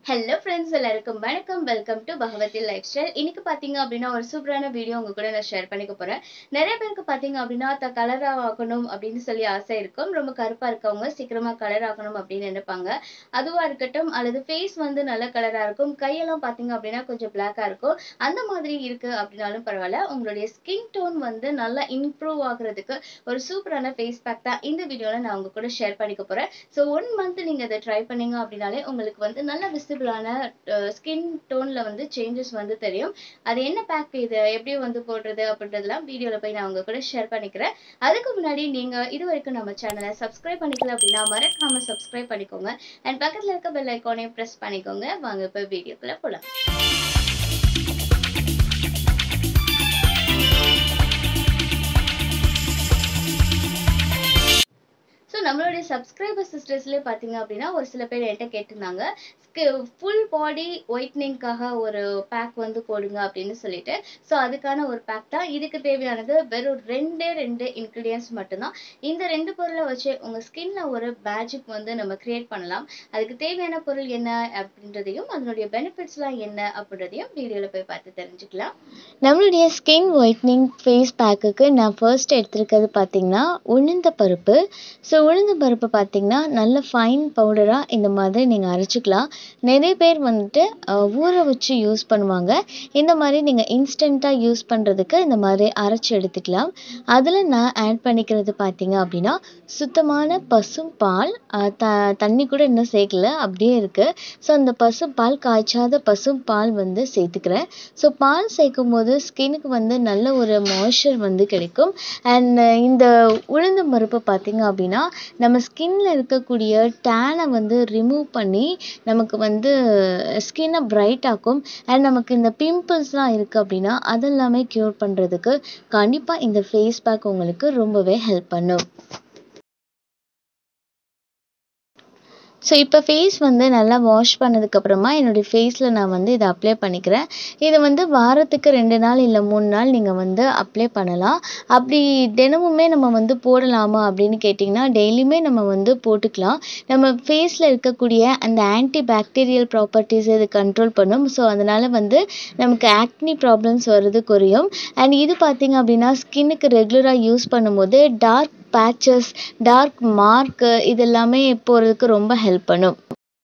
hello friends எல்லாருக்கும் வணக்கம் welcome to Bhagavathi lifestyle இன்னைக்கு பார்த்தீங்க அப்படின்னா ஒரு சூப்பரான வீடியோ உங்க கூட நான் ஷேர் பண்ணிக்க போறேன் நிறைய பேருக்கு பார்த்தீங்க அப்படின்னா த கலர் ஆகணும் அப்படின்னு சொல்லி ஆசை இருக்கும் ரொம்ப கருப்பா இருக்கவங்க சீக்கிரமா கலர் ஆகணும் அப்படின்னு நினைப்பாங்க அதுவா இருக்கட்டும் அல்லது ஃபேஸ் வந்து நல்ல கலரா இருக்கும் கையெல்லாம் பார்த்தீங்க அப்படின்னா கொஞ்சம் பிளாக்கா இருக்கும் அந்த மாதிரி இருக்கு அப்படின்னாலும் பரவாயில்ல உங்களுடைய ஸ்கின் டோன் வந்து நல்லா இம்ப்ரூவ் ஆகுறதுக்கு ஒரு சூப்பரான ஃபேஸ் பேக் தான் இந்த வீடியோல நான் உங்க கூட ஷேர் பண்ணிக்க போறேன் ஸோ ஒன் மந்த் நீங்க இதை ட்ரை பண்ணீங்க அப்படின்னாலே உங்களுக்கு வந்து நல்ல விசிபிளான ஸ்கின் டோன்ல வந்து சேஞ்சஸ் வந்து தெரியும் அது என்ன பேக் இது எப்படி வந்து போடுறது அப்படின்றதெல்லாம் வீடியோல போய் நான் உங்க கூட ஷேர் பண்ணிக்கிறேன் அதுக்கு முன்னாடி நீங்க இது வரைக்கும் நம்ம சேனலை சப்ஸ்கிரைப் பண்ணிக்கல அப்படின்னா மறக்காம சப்ஸ்கிரைப் பண்ணிக்கோங்க அண்ட் பக்கத்துல இருக்க பெல் ஐக்கானையும் ப்ரெஸ் பண்ணிக்கோங்க வாங்க இப்போ வீடியோக்குள்ள போலாம் ஸோ நம்மளுடைய சப்ஸ்கிரைபர் சிஸ்டர்ஸ்லேயே பார்த்தீங்க அப்படின்னா ஒரு சில பேர் என்கிட்ட கேட்டிருந்தாங்க ஃபுல் பாடி ஒயிட்னிங்காக ஒரு பேக் வந்து போடுங்க அப்படின்னு சொல்லிட்டு ஸோ அதுக்கான ஒரு பேக் தான் இதுக்கு தேவையானது வெறும் ரெண்டே ரெண்டு இன்க்ரீடியன்ஸ் மட்டும்தான் இந்த ரெண்டு பொருளை வச்சு உங்கள் ஸ்கின்ல ஒரு மேஜிக் வந்து நம்ம கிரியேட் பண்ணலாம் அதுக்கு தேவையான பொருள் என்ன அப்படின்றதையும் அதனுடைய பெனிஃபிட்ஸ்லாம் என்ன அப்படின்றதையும் வீடியோவில் போய் பார்த்து தெரிஞ்சுக்கலாம் நம்மளுடைய ஸ்கின் ஒயிட்னிங் ஃபேஸ் பேக்குக்கு நான் ஃபர்ஸ்ட் எடுத்திருக்கிறது பார்த்தீங்கன்னா உளுந்த பருப்பு ஸோ உளுந்த பருப்பு பார்த்தீங்கன்னா நல்ல ஃபைன் பவுடராக இந்த மாதிரி நீங்கள் அரைச்சிக்கலாம் நிறைய பேர் வந்துட்டு அஹ், ஊற வச்சு யூஸ் பண்ணுவாங்க இந்த மாதிரி நீங்கள் இன்ஸ்டண்ட்டாக யூஸ் பண்ணுறதுக்கு இந்த மாதிரி அரைச்சி எடுத்துக்கலாம் அதில் நான் ஆட் பண்ணிக்கிறது பார்த்தீங்க அப்படின்னா சுத்தமான பசும் பால் அஹ், த தண்ணி கூட இன்னும் சேர்க்கல அப்படியே இருக்குது ஸோ அந்த பசும் பால் காய்ச்சாத பசும் பால் வந்து சேர்த்துக்கிறேன் ஸோ பால் சேர்க்கும் போது ஸ்கின்னுக்கு வந்து நல்ல ஒரு மாய்ஸ்சர் வந்து கிடைக்கும் அண்ட் இந்த உளுந்தம் பருப்பு பார்த்தீங்க அப்படின்னா நம்ம ஸ்கின்ல இருக்கக்கூடிய டேனை வந்து ரிமூவ் பண்ணி நமக்கு வந்து ஸ்கின்னை பிரைட் ஆக்கும் அண்ட் நமக்கு இந்த பிம்பிள்ஸ்லாம் இருக்குது அப்படின்னா அதெல்லாமே க்யூர் பண்ணுறதுக்கு கண்டிப்பாக இந்த ஃபேஸ் பேக் உங்களுக்கு ரொம்பவே ஹெல்ப் பண்ணும் ஸோ இப்போ ஃபேஸ் வந்து நல்லா வாஷ் பண்ணதுக்கப்புறமா என்னுடைய ஃபேஸில் நான் வந்து இதை அப்ளை பண்ணிக்கிறேன் இது வந்து வாரத்துக்கு ரெண்டு நாள் இல்லை மூணு நாள் நீங்கள் வந்து அப்ளை பண்ணலாம் அப்படி தினமுமே நம்ம வந்து போடலாமா அப்படின்னு கேட்டிங்கன்னா டெய்லியுமே நம்ம வந்து போட்டுக்கலாம் நம்ம ஃபேஸில் இருக்கக்கூடிய அந்த ஆன்டி பாக்டீரியல் ப்ராப்பர்ட்டிஸ் இது கண்ட்ரோல் பண்ணும் ஸோ அதனால் வந்து நமக்கு ஆக்னி ப்ராப்ளம்ஸ் வர்றது குறையும் அண்ட் இது பார்த்தீங்க அப்படின்னா ஸ்கின்னுக்கு ரெகுலராக யூஸ் பண்ணும்போது டார்க் பேச்சஸ் டார்க் மார்க்கு இது எல்லாமே போகிறதுக்கு ரொம்ப ஹெல்ப் பண்ணும்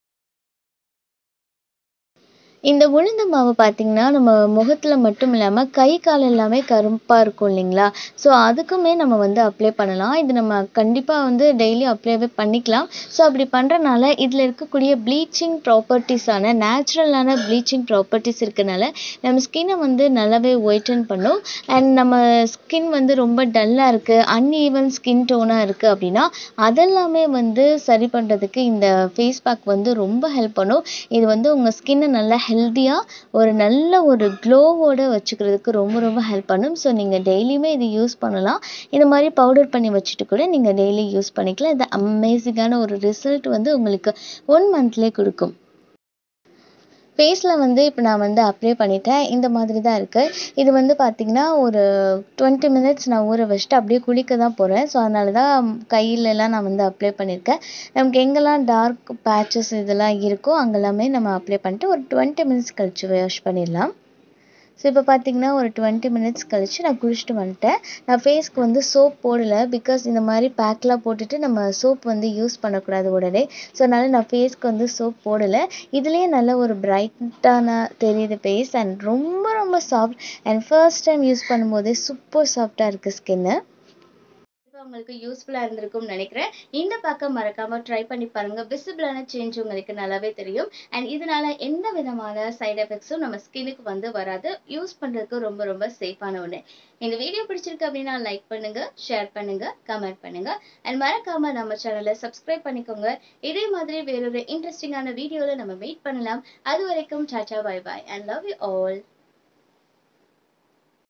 இந்த உளுந்த மாவு பார்த்தீங்கன்னா நம்ம முகத்தில் மட்டும் இல்லாமல் கை கால் எல்லாமே கருப்பாக இருக்கும் இல்லைங்களா ஸோ அதுக்குமே நம்ம வந்து அப்ளை பண்ணலாம் இது நம்ம கண்டிப்பாக வந்து டெய்லி அப்ளைவே பண்ணிக்கலாம் ஸோ அப்படி பண்ணுறனால இதில் இருக்கக்கூடிய ப்ளீச்சிங் ப்ராப்பர்ட்டிஸான நேச்சுரலான ப்ளீச்சிங் ப்ராப்பர்ட்டிஸ் இருக்கனால நம்ம ஸ்கின்னை வந்து நல்லாவே ஒயிட்டன் பண்ணும் அண்ட் நம்ம ஸ்கின் வந்து ரொம்ப டல்லாக இருக்குது அன்ஈவன் ஸ்கின் டோனாக இருக்குது அப்படின்னா அதெல்லாமே வந்து சரி பண்ணுறதுக்கு இந்த ஃபேஸ் பேக் வந்து ரொம்ப ஹெல்ப் பண்ணும் இது வந்து உங்கள் ஸ்கின்னை நல்லா ஹெல்த்தியாக ஒரு நல்ல ஒரு க்ளோவோட வச்சுக்கிறதுக்கு ரொம்ப ரொம்ப ஹெல்ப் பண்ணும் ஸோ நீங்கள் டெய்லியுமே இது யூஸ் பண்ணலாம் இந்த மாதிரி பவுடர் பண்ணி வச்சுட்டு கூட நீங்கள் டெய்லி யூஸ் பண்ணிக்கலாம் இது அமேசிங்கான ஒரு ரிசல்ட் வந்து உங்களுக்கு ஒன் மந்த்லேயே கொடுக்கும் ஃபேஸில் வந்து இப்போ நான் வந்து அப்ளை பண்ணிட்டேன் இந்த மாதிரி தான் இருக்குது இது வந்து பார்த்திங்கன்னா ஒரு டுவெண்ட்டி மினிட்ஸ் நான் ஊற வச்சுட்டு அப்படியே குளிக்க தான் போகிறேன் ஸோ அதனால தான் கையிலலாம் நான் வந்து அப்ளை பண்ணியிருக்கேன் நமக்கு எங்கெல்லாம் டார்க் பேச்சஸ் இதெல்லாம் இருக்கோ அங்கெல்லாமே நம்ம அப்ளை பண்ணிட்டு ஒரு டுவெண்ட்டி மினிட்ஸ் கழிச்சு வாஷ் பண்ணிடலாம் ஸோ இப்போ பார்த்தீங்கன்னா ஒரு டுவெண்ட்டி மினிட்ஸ் கழிச்சு நான் குளிச்சுட்டு வந்துட்டேன் நான் ஃபேஸ்க்கு வந்து சோப் போடலை பிகாஸ் இந்த மாதிரி பேக்லாம் போட்டுட்டு நம்ம சோப் வந்து யூஸ் பண்ணக்கூடாது உடனே ஸோ அதனால் நான் ஃபேஸ்க்கு வந்து சோப் போடலை இதுலேயே நல்ல ஒரு பிரைட்டான தெரியுது ஃபேஸ் அண்ட் ரொம்ப ரொம்ப soft and first time use பண்ணும்போதே சூப்பர் சாஃப்டாக இருக்குது ஸ்கின்னு கண்டிப்பா உங்களுக்கு யூஸ்ஃபுல்லா இருந்திருக்கும்னு நினைக்கிறேன் இந்த பக்கம் மறக்காம ட்ரை பண்ணி பாருங்க விசிபிளான சேஞ்ச் உங்களுக்கு நல்லாவே தெரியும் அண்ட் இதனால எந்த விதமான சைடு எஃபெக்ட்ஸும் நம்ம ஸ்கின்னுக்கு வந்து வராது யூஸ் பண்றதுக்கு ரொம்ப ரொம்ப சேஃபான ஒண்ணு இந்த வீடியோ பிடிச்சிருக்கு அப்படின்னா லைக் பண்ணுங்க ஷேர் பண்ணுங்க கமெண்ட் பண்ணுங்க அண்ட் மறக்காம நம்ம சேனலை சப்ஸ்கிரைப் பண்ணிக்கோங்க இதே மாதிரி வேறொரு இன்ட்ரெஸ்டிங்கான வீடியோல நம்ம மீட் பண்ணலாம் அது வரைக்கும் சாச்சா bye bye and love you all